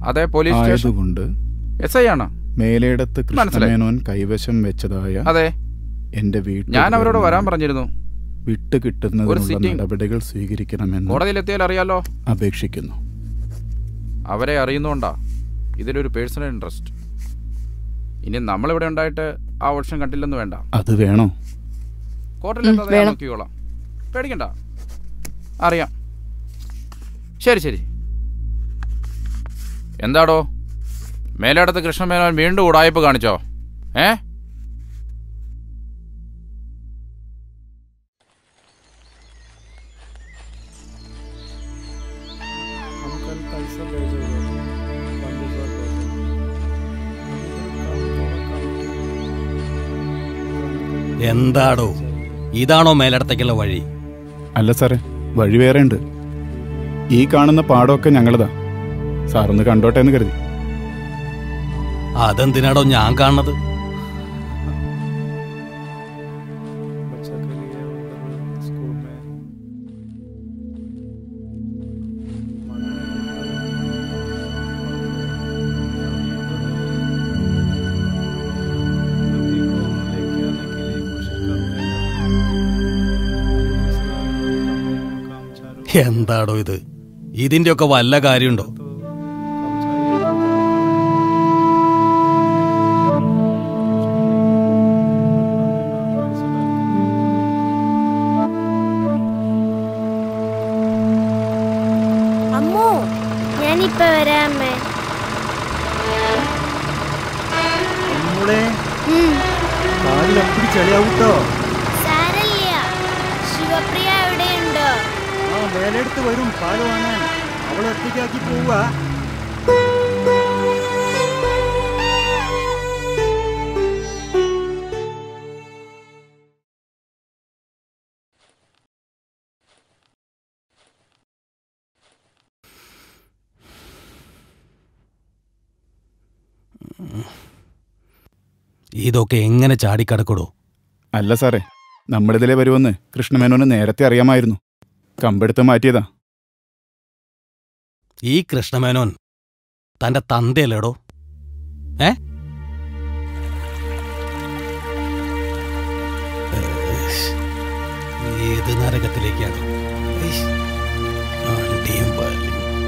അതെ police station ആയതുകൊണ്ട് S I ആണ് മേലേടത്ത് മനസ്സിലായി. കൃഷ്ണമേനോൻ കൈവശം വെച്ചതായ അതെ എന്റെ വീട്ടിൽ ഞാൻ അവരോട് വരാൻ പറഞ്ഞിരുന്നു വിട്ട് ഒരു കിട്ടുന്നതിനുള്ള sitting. നടപടികൾ സ്വീകരിക്കണമെന്ന് കോടതിയിലെത്തിയാൽ അറിയാലോ അപേക്ഷിക്കുന്നു അവരെ അറിയുന്നോണ്ടാ ഇതിലൊരു പേഴ്സണൽ ഇൻട്രസ്റ്റ് ഇനി നമ്മളിവിടെ ഉണ്ടായിട്ട് ആ ഓപ്ഷൻ കണ്ടില്ലെന്ന് വേണ്ട അത് വേണോ കോർട്ടിലെത്താതെ ഉം, ഞാൻ വേണം. നോക്കിക്കോളാം പേടിക്കണ്ട അറിയാം ശരി ശരി എന്താടോ മേലേടത്ത് കൃഷ്ണമേനോൻ വീണ്ടും ഉടായ്പ കാണിച്ചോ ഏ എന്താടോ ഇതാണോ മേലടത്തേക്കുള്ള വഴി അല്ല സാറേ വഴി വേറെ ഉണ്ട് ഈ കാണുന്ന പാടമൊക്കെ ഞങ്ങളതാ സാറൊന്ന് കണ്ടോട്ടെ എന്ന് കരുതി അതെന്തിനാടോ ഞാൻ കാണുന്നത് എന്താടോ ഇത് ഇതിന്റെയൊക്കെ വല്ല കാര്യമുണ്ടോ അമ്മോ ഞാനിപ്പോ വരാമേ മോളെ ഉം, കാലിൽ അപ്പടി ചളിയാവൂട്ടോ സാരല്ല ശിവപ്രിയ എവിടെയുണ്ടോ ആ വേലയെടുത്ത് വരും പാല് വാങ്ങാൻ അവളെ ഒറ്റയ്ക്കാക്കി പോവുക ഇതൊക്കെ എങ്ങനെ ചാടിക്കടക്കൂടോ അല്ല സാറേ നമ്മളിതിലെ വരുമെന്ന് കൃഷ്ണമേനോന് നേരത്തെ അറിയാമായിരുന്നു കമ്പെടുത്ത് മാറ്റിയതാ ഈ കൃഷ്ണമേനോൻ തന്റെ തന്തയല്ലേടോ ഏ ഏഷ്, ഏത് നരകത്തിലേക്കാണ് ഏഷ്, ആണ്ടിയും പാലും.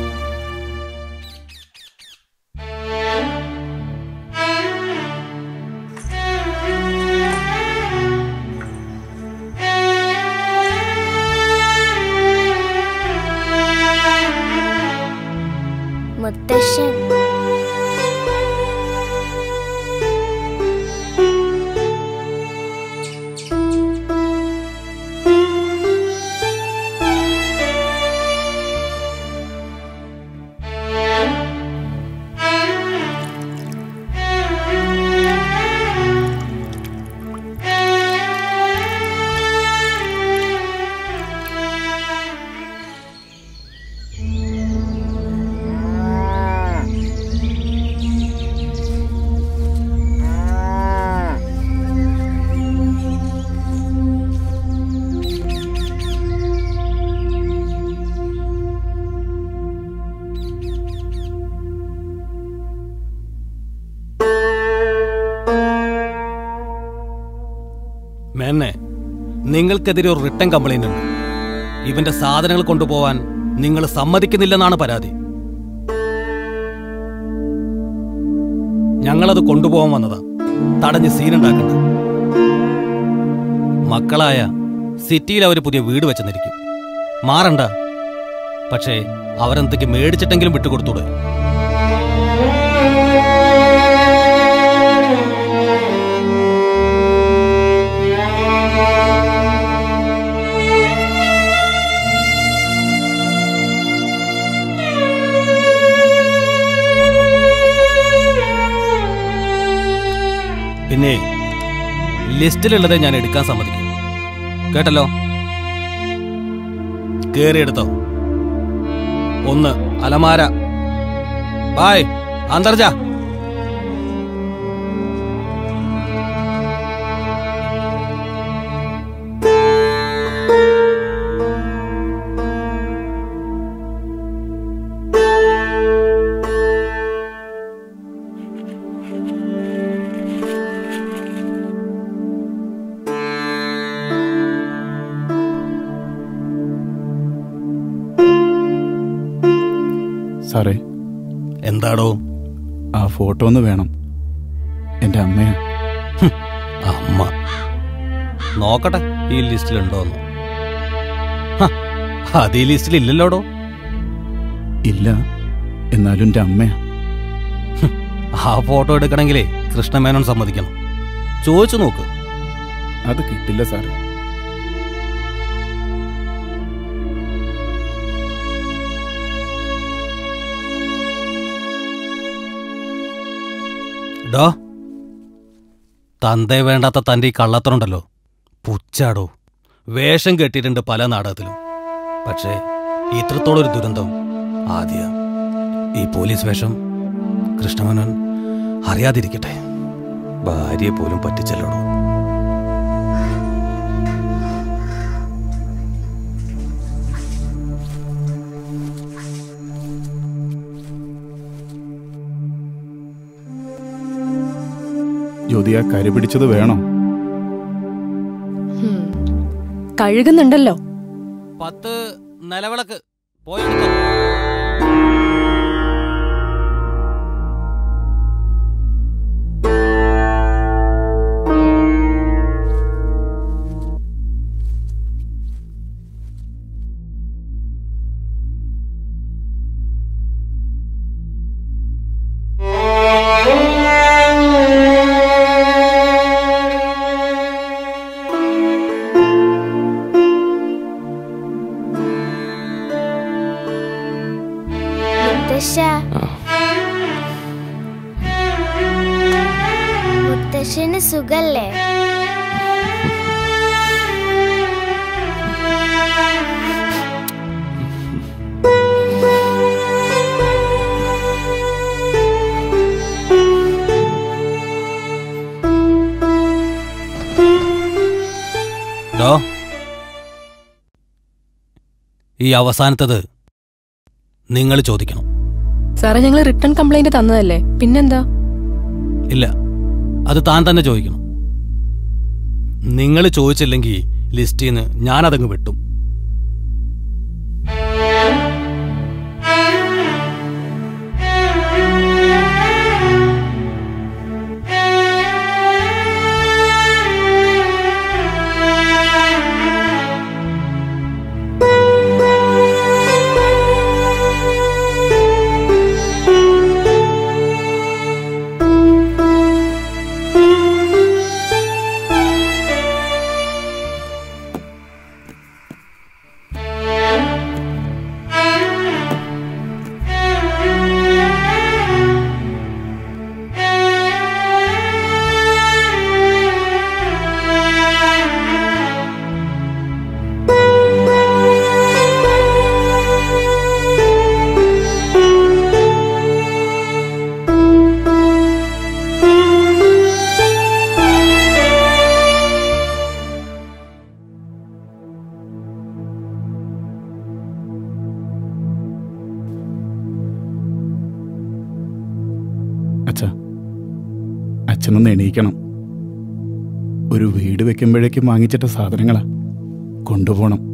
മുത്തശ്ശൻ മേന്നെ നിങ്ങൾക്കെതിരെ ഒരു റിട്ടേൺ കംപ്ലൈന്റ് ഉണ്ട് ഇവന്റെ സാധനങ്ങൾ കൊണ്ടുപോവാൻ നിങ്ങൾ സമ്മതിക്കുന്നില്ലെന്നാണ് പരാതി ഞങ്ങളത് കൊണ്ടുപോകാൻ വന്നതാ തടഞ്ഞ് സീനുണ്ടാക്കണ്ട മക്കളായ സിറ്റിയിൽ അവർ പുതിയ വീട് വെച്ചെന്നിരിക്കും മാറണ്ട പക്ഷേ അവരെന്തൊക്കെ മേടിച്ചിട്ടെങ്കിലും വിട്ടുകൊടുത്തൂടെ പിന്നെ ലിസ്റ്റിലുള്ളത് ഞാൻ എടുക്കാൻ സമ്മതിക്കും കേട്ടല്ലോ കേറിയെടുത്തോ ഒന്ന് അലമാര ബായ് അന്തർജ സാറേ എന്താടോ ആ ഫോട്ടോ ഒന്ന് വേണം എൻ്റെ അമ്മയാ അമ്മ നോക്കട്ടെ ഈ ലിസ്റ്റിലുണ്ടോന്ന് ഹ, അത് ഈ ലിസ്റ്റിൽ ഇല്ലല്ലോടോ ഇല്ല എന്നാലും എൻ്റെ അമ്മയാ ആ ഫോട്ടോ എടുക്കണമെങ്കിലേ കൃഷ്ണമേനോൻ സമ്മതിക്കണം ചോദിച്ചു നോക്ക് അത് കിട്ടില്ല സാറേ ഡോ തന്തേ വേണ്ടാത്ത തന്റെ ഈ കള്ളത്തറുണ്ടല്ലോ പുച്ചാടോ വേഷം കെട്ടിയിട്ടുണ്ട് പല നാടകത്തിലും പക്ഷേ ഇത്രത്തോളം ഒരു ദുരന്തം ആദ്യ ഈ പോലീസ് വേഷം കൃഷ്ണമേനോൻ അറിയാതിരിക്കട്ടെ ഭാര്യയെ പോലും പറ്റിച്ചല്ലോടോ ജ്യോതി ആ കരി പിടിച്ചത് വേണോ ഹും. കഴുകുന്നുണ്ടല്ലോ പത്ത് നിലവിളക്ക് പോയെടുത്തോ മുത്തശ്ശ മുത്തശ്ശന് സുഖല്ലേ ഡോ ഈ അവസാനത്തത് നിങ്ങൾ ചോദിക്കണം സാറേ ഞങ്ങൾ റിട്ടേൺ കംപ്ലൈന്റ് തന്നതല്ലേ പിന്നെന്താ ഇല്ല അത് താൻ തന്നെ ചോദിക്കണം നിങ്ങൾ ചോദിച്ചില്ലെങ്കിൽ ലിസ്റ്റിൽ നിന്ന് ഞാനതങ്ങ് വെട്ടും അച്ഛ അച്ഛനൊന്ന് എണീക്കണം ഒരു വീട് വെക്കുമ്പോഴേക്കും വാങ്ങിച്ചിട്ട സാധനങ്ങളാ കൊണ്ടുപോകണം